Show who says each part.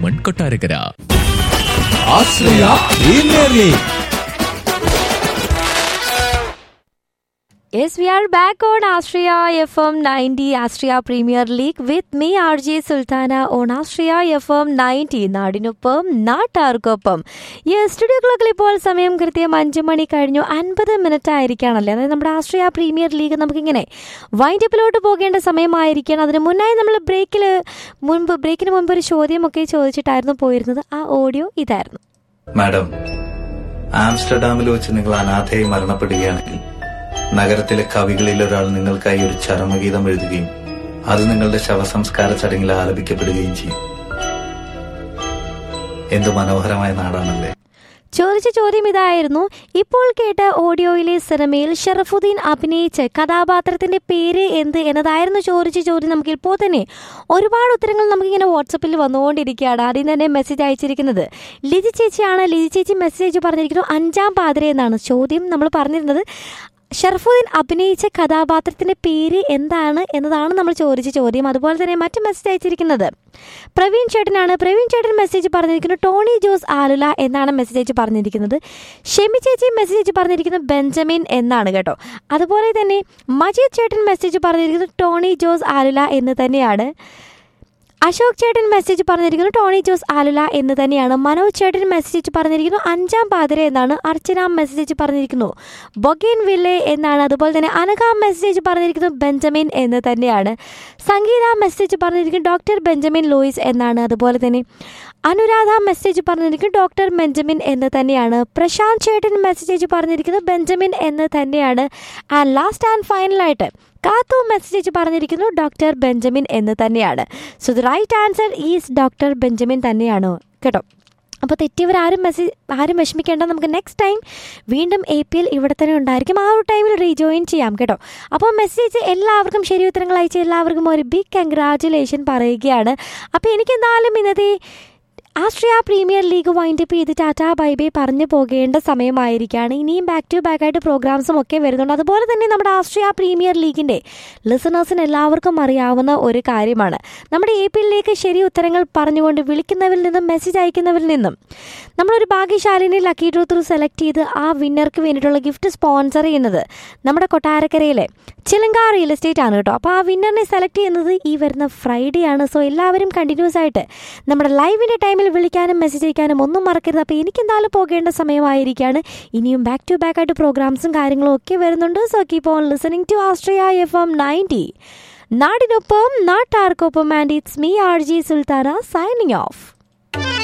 Speaker 1: one Kottarakkara
Speaker 2: Ashraya premier league
Speaker 3: Yes, we are back on Austria FM 90 Austria Premier League with me, RJ Sultana, on Austria FM 90 നാടിനൊപ്പം നാട്ടാർക്കൊപ്പം ഈ studio ക്ലോക്കിൽ ഇപ്പോൾ സമയം കൃത്യം അഞ്ച് മണി കഴിഞ്ഞു അൻപത് മിനിറ്റ് ആയിരിക്കുകയാണല്ലേ അതായത് നമ്മുടെ ആസ്ട്രിയ പ്രീമിയർ ലീഗ് നമുക്കിങ്ങനെ വൈൻഡപ്പിലോട്ട് പോകേണ്ട സമയമായിരിക്കണം അതിന് മുന്നായി നമ്മൾ ബ്രേക്കിൽ മുൻപ് ബ്രേക്കിന് മുൻപ് ഒരു ചോദ്യമൊക്കെ ചോദിച്ചിട്ടായിരുന്നു പോയിരുന്നത് ആ ഓഡിയോ ഇതായിരുന്നു
Speaker 4: മാഡം ആംസ്റ്റർഡാമിൽ വെച്ച് നിങ്ങൾ അനാഥയായി മരണപ്പെടുകയാണെങ്കിൽ നഗരത്തിലെ കവികളിൽ ഒരാൾ നിങ്ങൾക്കായി ഒരു ചരമഗീതം എഴുതുകയും അത് നിങ്ങളുടെ ശവസംസ്കാര ചടങ്ങിൽ ആലപിക്കപ്പെടുകയും ചെയ്യും എന്ത് മനോഹരമായ നാടാണല്ലേ
Speaker 3: ചോദിച്ച ചോദ്യം ഇതായിരുന്നു ഇപ്പോൾ കേട്ട ഓഡിയോയിലെ സിനിമയിൽ ഷറഫുദ്ദീൻ അഭിനയിച്ച കഥാപാത്രത്തിന്റെ പേര് എന്ത് എന്നതായിരുന്നു ചോദിച്ച ചോദ്യം നമുക്ക് ഇപ്പോൾ തന്നെ ഒരുപാട് ഉത്തരങ്ങൾ നമുക്കിങ്ങനെ വാട്സപ്പിൽ വന്നുകൊണ്ടിരിക്കുകയാണ് ആദ്യം തന്നെ മെസ്സേജ് അയച്ചിരിക്കുന്നത് ലിജി ചേച്ചിയാണ് ലിജി ചേച്ചി മെസ്സേജ് അയച്ച് പറഞ്ഞിരിക്കുന്നു അഞ്ചാം പാതിര എന്നാണ് ചോദ്യം നമ്മൾ പറഞ്ഞിരുന്നത് ഷർഫുദ്ദീൻ അഭിനയിച്ച കഥാപാത്രത്തിന്റെ പേര് എന്താണ് എന്നതാണ് നമ്മൾ ചോദിച്ച ചോദ്യം അതുപോലെ തന്നെ മറ്റു മെസ്സേജ് അയച്ചിരിക്കുന്നത് പ്രവീൺ ചേട്ടനാണ് പ്രവീൺ ചേട്ടൻ മെസ്സേജ് പറഞ്ഞിരിക്കുന്നത് ടോണി ജോസ് ആലുല എന്നാണ് മെസ്സേജ് അയച്ച് പറഞ്ഞിരിക്കുന്നത് ഷെമി ചേച്ചി മെസ്സേജ് അയച്ച് പറഞ്ഞിരിക്കുന്നത് ബെഞ്ചമിൻ എന്നാണ് കേട്ടോ അതുപോലെ തന്നെ മജീദ് ചേട്ടൻ മെസ്സേജ് പറഞ്ഞിരിക്കുന്നത് ടോണി ജോസ് ആലുല എന്ന് തന്നെയാണ് അശോക് ചേട്ടൻ മെസ്സേജ് പറഞ്ഞിരിക്കുന്നു ടോണി ജോസ് ആലുല എന്ന് തന്നെയാണ് മനോജ് ചേട്ടൻ മെസ്സേജ് പറഞ്ഞിരിക്കുന്നു അഞ്ചാം പാതിര എന്നാണ് അർച്ചന മെസ്സേജ് പറഞ്ഞിരിക്കുന്നു ബൊഗേൻ വില്ലെ എന്നാണ് അതുപോലെ തന്നെ അനഘ മെസ്സേജ് പറഞ്ഞിരിക്കുന്നു ബെഞ്ചമിൻ എന്ന് തന്നെയാണ് സംഗീത മെസ്സേജ് പറഞ്ഞിരിക്കുന്നു ഡോക്ടർ ബെഞ്ചമിൻ ലൂയിസ് എന്നാണ് അതുപോലെ തന്നെ അനുരാധ മെസ്സേജ് പറഞ്ഞിരിക്കുന്നു ഡോക്ടർ ബെഞ്ചമിൻ എന്ന് തന്നെയാണ് പ്രശാന്ത് ചേട്ടൻ മെസ്സേജ് പറഞ്ഞിരിക്കുന്നത് ബെഞ്ചമിൻ എന്ന് തന്നെയാണ് ആൻഡ് ലാസ്റ്റ് ആൻഡ് ഫൈനലായിട്ട് കാത്തു മെസ്സേജ് പറഞ്ഞിരിക്കുന്നു ഡോക്ടർ ബെഞ്ചമിൻ എന്ന് തന്നെയാണ് so the right answer is doctor Benjamin തന്നെയാണോ കേട്ടോ അപ്പോൾ തെറ്റിയവർ ആരും മെസ്സേജ് ആരും വിഷമിക്കേണ്ട നമുക്ക് നെക്സ്റ്റ് ടൈം വീണ്ടും എ പി എൽ ഇവിടെ തന്നെ ഉണ്ടായിരിക്കും ആ ഒരു ടൈമിൽ റീജോയിൻ ചെയ്യാം കേട്ടോ അപ്പോൾ മെസ്സേജ് എല്ലാവർക്കും ശരി ഉത്തരങ്ങൾ അയച്ച എല്ലാവർക്കും ഒരു ബിഗ് കൺഗ്രാറ്റുലേഷൻ പറയുകയാണ് അപ്പോൾ എനിക്ക് എന്തായാലും ഇന്നത്തെ ആസ്ട്രിയ പ്രീമിയർ ലീഗ് വൈൻഡപ്പ് ചെയ്ത് ടാറ്റ ബൈ ബൈ പറഞ്ഞു പോകേണ്ട സമയമായിരിക്കുകയാണ് ഇനിയും ബാക്ക് ടു ബാക്ക് ആയിട്ട് പ്രോഗ്രാംസും ഒക്കെ വരുന്നുണ്ട് അതുപോലെ തന്നെ നമ്മുടെ ആസ്ട്രിയ പ്രീമിയർ ലീഗിൻ്റെ ലിസണേഴ്സിന് എല്ലാവർക്കും അറിയാവുന്ന ഒരു കാര്യമാണ് നമ്മുടെ എ പി എല്ലിലേക്ക് ശരി ഉത്തരങ്ങൾ പറഞ്ഞുകൊണ്ട് വിളിക്കുന്നവരിൽ നിന്നും മെസ്സേജ് അയക്കുന്നവരിൽ നിന്നും നമ്മളൊരു ഭാഗ്യശാലിനെ ലക്കി ഡ്രോ ത്രൂ സെലക്ട് ചെയ്ത് ആ വിന്നർക്ക് വേണ്ടിയിട്ടുള്ള ഗിഫ്റ്റ് സ്പോൺസർ ചെയ്യുന്നത് നമ്മുടെ കൊട്ടാരക്കരയിലെ ചിലങ്ക റിയൽ എസ്റ്റേറ്റ് ആണ് കേട്ടോ അപ്പോൾ ആ വിന്നറിനെ സെലക്ട് ചെയ്യുന്നത് ഈ വരുന്ന ഫ്രൈഡേ ആണ് സോ എല്ലാവരും കണ്ടിന്യൂസ് ആയിട്ട് നമ്മുടെ ലൈവിൻ്റെ ടൈമിൽ വിളിക്കാനും മെസ്സേജ് അയക്കാനും ഒന്നും മറക്കരുത് അപ്പോൾ എനിക്ക് എന്തായാലും പോകേണ്ട സമയമായിരിക്കുകയാണ് ഇനിയും ബാക്ക് ടു ബാക്ക് ആയിട്ട് പ്രോഗ്രാംസും കാര്യങ്ങളും ഒക്കെ വരുന്നുണ്ട് so keep on listening to Austria F M ninety നാടിനൊപ്പം നാട്ടാർക്കൊപ്പം and it's me R J Sultana signing of